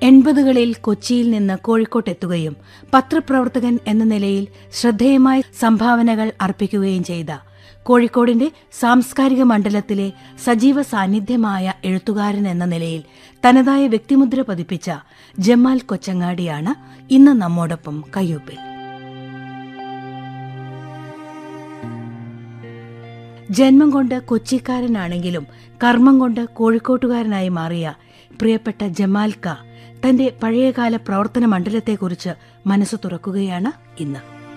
എൺപതുകളിൽ കൊച്ചിയിൽ നിന്ന് കോഴിക്കോട്ടെത്തുകയും പത്രപ്രവർത്തകൻ എന്ന നിലയിൽ ശ്രദ്ധേയമായ സംഭാവനകൾ അർപ്പിക്കുകയും ചെയ്ത കോഴിക്കോടിന്റെ സാംസ്കാരിക മണ്ഡലത്തിലെ സജീവ സാന്നിധ്യമായ എഴുത്തുകാരൻ എന്ന നിലയിൽ തനതായ വ്യക്തിമുദ്ര പതിപ്പിച്ച ജമാൽ കൊച്ചങ്ങാടിയാണ് ഇന്ന് നമ്മോടൊപ്പം കയ്യൊപ്പിൽ ജന്മം കൊണ്ട് കൊച്ചിക്കാരനാണെങ്കിലും കർമ്മം കൊണ്ട് കോഴിക്കോട്ടുകാരനായി മാറിയ പ്രിയപ്പെട്ട ജമാൽക്ക തന്റെ പഴയകാല പ്രവർത്തന മണ്ഡലത്തെക്കുറിച്ച് മനസ്സ് തുറക്കുകയാണ് ഇന്ന്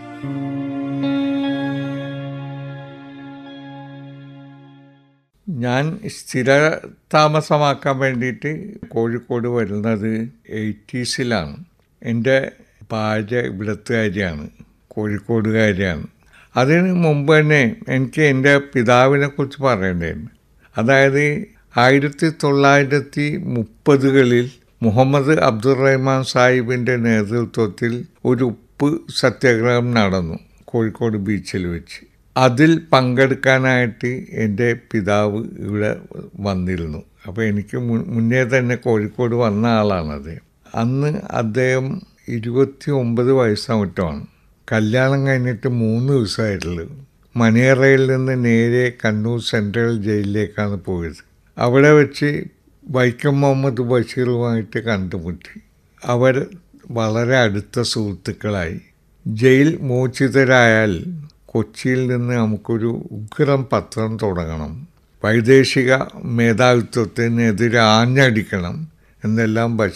ഞാൻ സ്ഥിര താമസമാക്കാൻ വേണ്ടിയിട്ട് കോഴിക്കോട് വരുന്നത് എയ്റ്റീസിലാണ് എൻ്റെ ഭാര്യ ഇവിടത്തുകാരിയാണ് കോഴിക്കോടുകാരിയാണ് അതിന് മുമ്പ് തന്നെ എനിക്ക് എൻ്റെ പിതാവിനെ കുറിച്ച് പറയേണ്ടതുണ്ട് അതായത് ആയിരത്തി തൊള്ളായിരത്തി മുപ്പതുകളിൽ മുഹമ്മദ് അബ്ദുറഹ്മാൻ സാഹിബിൻ്റെ നേതൃത്വത്തിൽ ഒരു ഉപ്പ് സത്യാഗ്രഹം നടന്നു കോഴിക്കോട് ബീച്ചിൽ വെച്ച് അതിൽ പങ്കെടുക്കാനായിട്ട് എൻ്റെ പിതാവ് ഇവിടെ വന്നിരുന്നു അപ്പോൾ എനിക്ക് മുന്നേ തന്നെ കോഴിക്കോട് വന്ന ആളാണത് അന്ന് അദ്ദേഹം ഇരുപത്തി ഒമ്പത് വയസ്സാമറ്റാണ് കല്യാണം കഴിഞ്ഞിട്ട് മൂന്ന് ദിവസമായിട്ടുള്ളൂ മണിയറയിൽ നിന്ന് നേരെ കണ്ണൂർ സെൻട്രൽ ജയിലിലേക്കാണ് പോയത് അവിടെ വെച്ച് വൈക്കം മുഹമ്മദ് ബഷീറുമായിട്ട് കണ്ടുമുട്ടി അവർ വളരെ അടുത്ത സുഹൃത്തുക്കളായി ജയിൽ മോചിതരായാൽ കൊച്ചിയിൽ നിന്ന് നമുക്കൊരു ഉഗ്രം പത്രം തുടങ്ങണം വൈദേശിക മേധാവിത്വത്തിനെതിരെ ആഞ്ഞടിക്കണം എന്നെല്ലാം